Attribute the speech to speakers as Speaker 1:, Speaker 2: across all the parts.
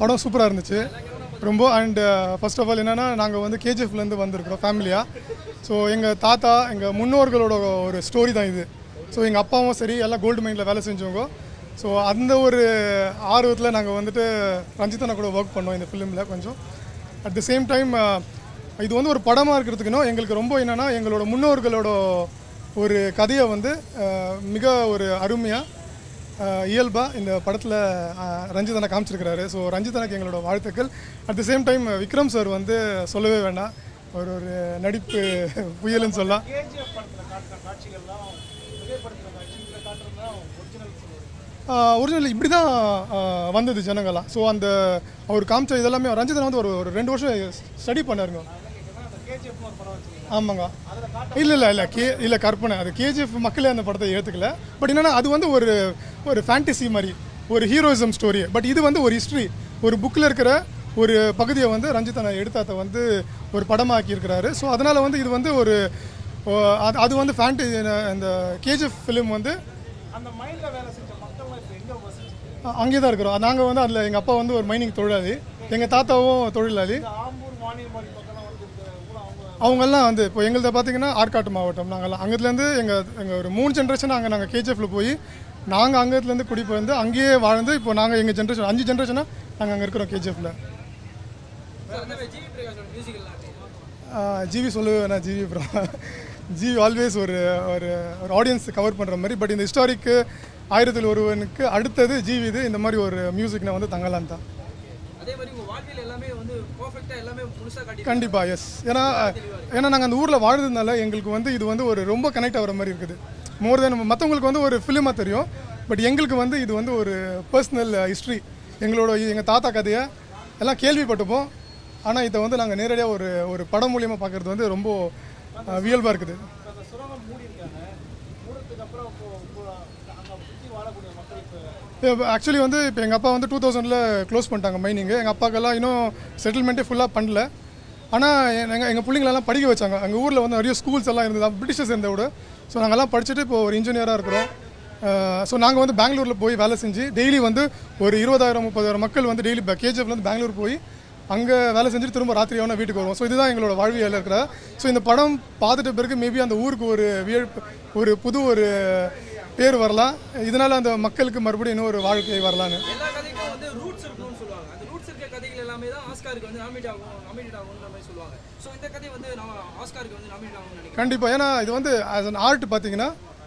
Speaker 1: படம் சூப்பராக இருந்துச்சு ரொம்ப அண்ட் ஃபர்ஸ்ட் ஆஃப் ஆல் என்னென்னா நாங்கள் வந்து கேஜிஎஃப்லேருந்து வந்திருக்கிறோம் ஃபேமிலியாக ஸோ எங்கள் தாத்தா எங்கள் முன்னோர்களோட ஒரு ஸ்டோரி தான் இது ஸோ எங்கள் அப்பாவும் சரி எல்லாம் கோல்டு மைனில் வேலை செஞ்சவங்க ஸோ அந்த ஒரு ஆர்வத்தில் நாங்கள் வந்துட்டு ரஞ்சித்தனை கூட ஒர்க் பண்ணோம் இந்த ஃபிலிமில் கொஞ்சம் அட் த சேம் டைம் இது வந்து ஒரு படமாக இருக்கிறதுக்குனோ எங்களுக்கு ரொம்ப என்னென்னா எங்களோட முன்னோர்களோட ஒரு கதையை வந்து அஹ், மிக ஒரு அருமையாக இயல்பாக இந்த படத்தில் ரஞ்சிதனை காமிச்சிருக்கிறாரு ஸோ ரஞ்சிதனுக்கு எங்களோட வாழ்த்துக்கள் at the same time Vikram sir வந்து சொல்லவே வேண்டாம் ஒரு ஒரு நடிப்பு புயலுன்னு சொல்லலாம்
Speaker 2: கேஜிஎஃப் படத்தில் காட்டுற காட்சிகள்லாம் புகைப்படத்தில் காட்சியில் காட்டுறது தான் ஒரிஜினல்
Speaker 1: ஒரிஜினல் இப்படி தான் வந்தது ஜனங்கள்லாம் ஸோ அந்த அவர் காமிச்ச இதெல்லாமே ரஞ்சிதன் வந்து ஒரு ஒரு ரெண்டு வருஷம் ஸ்டடி பண்ணாருங்க
Speaker 2: அந்த கேஜிஎஃப்னு ஒரு படம் வச்சுருக்கீங்க
Speaker 1: ஆமாங்க இல்லை இல்லை இல்லை கே இல்லை கற்பனை அது கேஜிஎஃப் மக்களே அந்த படத்தை ஏற்றுக்கல பட் என்னன்னா அது வந்து ஒரு ஒரு ஃபேண்டசி மாதிரி ஒரு ஹீரோயிசம் ஸ்டோரி பட் இது வந்து ஒரு ஹிஸ்ட்ரி ஒரு புக்கில் இருக்கிற ஒரு பகுதியை வந்து ரஞ்சிதனை எடுத்தாத்த வந்து ஒரு படமாக்கி இருக்கிறாரு ஸோ அதனால் வந்து இது வந்து ஒரு ஓ, அது அது வந்து ஃபேண்டி இந்த கேஜிஎஃப் ஃபிலிம் வந்து
Speaker 2: அந்த மைண்டில் வேலை செஞ்ச மக்கள்லாம் இப்போ எங்கே வசிச்சு
Speaker 1: அ- அங்கே தான் இருக்கிறோம் நாங்கள் வந்து அதில் எங்கள் அப்பா வந்து ஒரு மைனிங் தொழிலாளி எங்கள் தாத்தாவும் தொழிலாளி
Speaker 2: இந்த ஆம்பூர் வாணியம்பாடி பக்கம்லாம் வந்து இந்த கூட அவங்க
Speaker 1: அவங்கெல்லாம் வந்து இப்போ எங்கள்த பார்த்தீங்கன்னா ஆற்காட்டு மாவட்டம் நாங்கள்லாம் அங்கேருந்து எங்கள் எங்கள் ஒரு மூணு ஜென்ரேஷன் அங்கே நாங்கள் கேஜிஎஃப்ல போய் நாங்கள் அங்கேருந்து குடி வந்து அங்கேயே வாழ்ந்து இப்போ நாங்கள் எங்கள் ஜென்ரேஷன் அஞ்சு ஜென்ரேஷனாக நாங்கள் அங்கே இருக்கிறோம் கேஜிஎஃப்ல ஜிவி சொல்லவே வேணாம் ஜிவி ப்ரோ ஜிவி ஆல்வேஸ் ஒரு ஒரு ஒரு ஆடியன்ஸ் கவர் பண்ணுற மாதிரி பட் இந்த ஹிஸ்டாரிக்கு ஆயிரத்தில் ஒருவனுக்கு அடுத்தது ஜிவி இது இந்த மாதிரி ஒரு மியூசிக் வந்து தங்கலாம் தான்
Speaker 3: அதே மாதிரி உங்க வாழ்க்கையில எல்லாமே வந்து பெர்ஃபெக்ட்டா எல்லாமே முழுசா காட்டி
Speaker 1: கண்டிப்பாக எஸ் ஏன்னா ஏன்னா நாங்கள் அந்த ஊரில் வாழ்றதுனால எங்களுக்கு வந்து இது வந்து ஒரு ரொம்ப கனெக்ட் ஆகிற மாதிரி இருக்குது மோர் தென் மற்றவங்களுக்கு வந்து ஒரு ஃபிலிமாக தெரியும் பட் எங்களுக்கு வந்து இது வந்து ஒரு பர்சனல் ஹிஸ்ட்ரி எங்களோட எங்கள் தாத்தா கதையை எல்லாம் கேள்விப்பட்டுப்போம் ஆனால் இதை வந்து நாங்கள் நேரடியாக ஒரு ஒரு படம் மூலியமாக பார்க்குறது வந்து ரொம்ப வியல்பாக இருக்குது
Speaker 2: இப்போ அந்த சுரங்கம் மூடி இருக்காங்க மூடத்துக்கு அப்புறம் இப்போ இப்போ அங்கே சுற்றி வாழக்கூடிய மக்கள் இப்போ
Speaker 1: ஆக்சுவலி வந்து இப்போ எங்கள் அப்பா வந்து டூ தௌசண்டில் க்ளோஸ் பண்ணிட்டாங்க மைனிங்கு எங்கள் அப்பாக்கெல்லாம் இன்னும் செட்டில்மெண்ட்டே ஃபுல்லாக பண்ணல ஆனால் எங்கள் எங்கள் பிள்ளைங்களெல்லாம் படிக்க வச்சாங்க எங்கள் ஊரில் வந்து நிறைய ஸ்கூல்ஸ் எல்லாம் இருந்தது பிரிட்டிஷர்ஸ் இருந்த விட ஸோ நாங்கள்லாம் படிச்சுட்டு இப்போ ஒரு இன்ஜினியராக இருக்கிறோம் ஸோ நாங்கள் வந்து பெங்களூரில் போய் வேலை செஞ்சு டெய்லி வந்து ஒரு இருபதாயிரம் முப்பதாயிரம் மக்கள் வந்து டெய்லி கேஜிஎஃப்லேருந்து பெங்களூர் போய் அங்கே வேலை செஞ்சுட்டு திரும்ப ராத்திரி ஆனால் வீட்டுக்கு வருவோம் ஸோ இதுதான் எங்களோட வாழ்வியல் இருக்கிற ஸோ இந்த படம் பார்த்துட்ட பிறகு மேபி அந்த ஊருக்கு ஒரு வியழ்ப்பு ஒரு புது ஒரு பேர் வரலாம் இதனால் அந்த மக்களுக்கு மறுபடியும் இன்னும் ஒரு வாழ்க்கை வரலான்னு
Speaker 3: எல்லா கதைக்கும் வந்து ரூட்ஸ் இருக்கணும்னு சொல்லுவாங்க அந்த ரூட்ஸ் இருக்க கதைகள் எல்லாமே தான் ஆஸ்காருக்கு வந்து நாமினேட் ஆகும் நாமினேட் ஆகும்ன்ற மாதிரி சொல்லுவாங்க ஸோ இந்த கதை வந்து நான் ஆஸ்காருக்கு வந்து நாமினேட் ஆகும்னு நினைக்கிறேன்
Speaker 1: கண்டிப்பாக ஏன்னா இது வந்து ஆஸ் அன் ஆர்ட் பார்த்தீங்கன்னா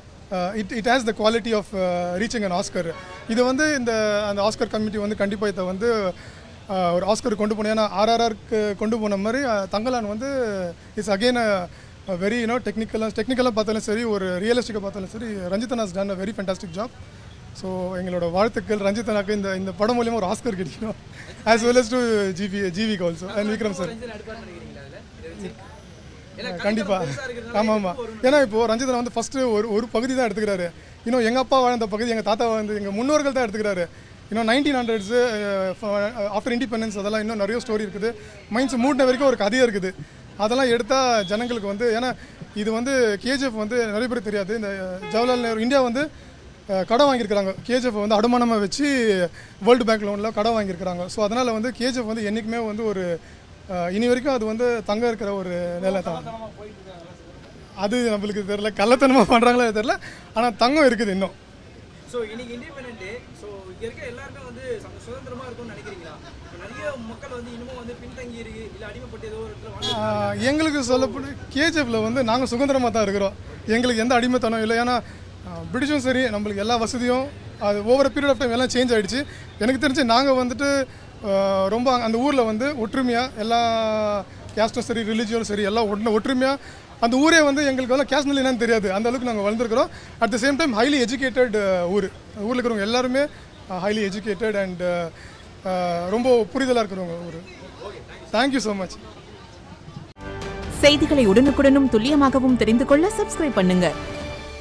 Speaker 1: it it has the quality of reaching an Oscar இது வந்து இந்த அந்த ஆஸ்கர் கமிட்டி வந்து கண்டிப்பாக இதை வந்து uh, ஒரு ஆஸ்கர் கொண்டு போனோம் ஏன்னா ஆர்ஆர்ஆருக்கு கொண்டு போன மாதிரி uh, தங்கலான் வந்து இட்ஸ் அகெயின் வெரி யூனோ டெக்னிக்கலாக டெக்னிக்கலாக பார்த்தாலும் சரி ஒரு ரியலிஸ்டிக்காக பார்த்தாலும் சரி Ranjithan has done a very fantastic job so எங்களோட வாழ்த்துக்கள் ரஞ்சிதனாக்கு இந்த இந்த படம் மூலியமாக ஒரு ஆஸ்கர் கிடைக்கணும் as well as to GV ஜிவிக்கு also and Vikram sir
Speaker 3: Ranjithan நடிப்பார்னு நினைக்கிறீங்களா அதில் இதை வச்சு ஏன்னா
Speaker 1: கண்டிப்பா
Speaker 3: பெருசா இருக்கிறதுனால
Speaker 1: ஆமாம் ஆமாம் ஏன்னா இப்போ ரஞ்சிதன் வந்து ஃபர்ஸ்ட் ஒரு ஒரு பகுதி தான் எடுத்துக்கிறாரு இன்னும் எங்கள் அப்பா வாழ்ந்த பகுதி எங்கள் தாத்தா வந்து எங்கள் முன்னோர்கள் தான் எடுத்துக்கிறாரு இன்னும் நைன்டீன் ஹண்ட்ரட்ஸு ஆஃப்டர் இண்டிபெண்டன்ஸ் அதெல்லாம் இன்னும் நிறைய ஸ்டோரி இருக்குது மைண்ட்ஸ் மூட்டின வரைக்கும் ஒரு கதையாக இருக்குது அதெல்லாம் எடுத்தால் ஜனங்களுக்கு வந்து ஏன்னா இது வந்து கேஜிஎஃப் வந்து நிறைய பேர் தெரியாது இந்த ஜவஹர்லால் நேரு இந்தியா வந்து அஹ், கடன் வாங்கியிருக்கிறாங்க கேஜிஎஃப் வந்து அடமானமாக வச்சு வேர்ல்டு பேங்க் லோனில் கடன் வாங்கியிருக்கிறாங்க ஸோ அதனால் வந்து கேஜிஎஃப் வந்து என்றைக்குமே வந்து ஒரு அஹ், இனி வரைக்கும் அது வந்து தங்க இருக்கிற ஒரு நிலை தான் அது நம்மளுக்கு தெரியல கள்ளத்தனமாக பண்ணுறாங்களோ தெரியல ஆனால் தங்கம் இருக்குது இன்னும்
Speaker 3: ஸோ இன்னைக்கு இண்டிபெண்டன்ட் டே ஸோ இங்க இருக்க எல்லாருமே வந்து சு- சுதந்திரமா இருக்கும்னு நினைக்கிறீங்களா இப்போ நிறைய மக்கள் வந்து இன்னமும் வந்து பின்தங்கி இருக்கு இல்ல அடிமைப்பட்டு ஏதோ ஒரு இடத்துல வாழ்ந்து
Speaker 1: ஆஹ் எங்களுக்கு சொல்லப்போன கேஜிஎஃப்ல வந்து நாங்கள் சுதந்திரமாக தான் இருக்கிறோம் எங்களுக்கு எந்த அடிமைத்தனம் இல்லை ஏன்னா ஆஹ் பிரிட்டிஷும் சரி நம்மளுக்கு எல்லா வசதியும் அது ஒவ்வொரு பீரியட் ஆஃப் டைம் எல்லாம் சேஞ்ச் ஆயிடுச்சு எனக்கு தெரிஞ்சு நாங்கள் வந்துட்டு ஆஹ் ரொம்ப அந்த ஊரில் வந்து ஒற்றுமையாக எல்லா கேஸ்டும் சரி ரிலிஜியும் சரி எல்லாம் ஒன்று ஒற்றுமையாக அந்த ஊரே வந்து எங்களுக்கு வந்து கேஸ்ட்னல் என்னன்னு தெரியாது அந்த அளவுக்கு நாங்கள் வளர்ந்துருக்கிறோம் at the same time highly educated ஊர் ஊரில் இருக்கிறவங்க எல்லாருமே ஹைலி எஜுகேட்டட் அண்ட் ரொம்ப புரிதலாக இருக்கிறவங்க ஊர் தேங்க்யூ ஸோ மச்
Speaker 4: செய்திகளை உடனுக்குடனும் துல்லியமாகவும் தெரிந்து கொள்ள சப்ஸ்கிரைப் பண்ணுங்க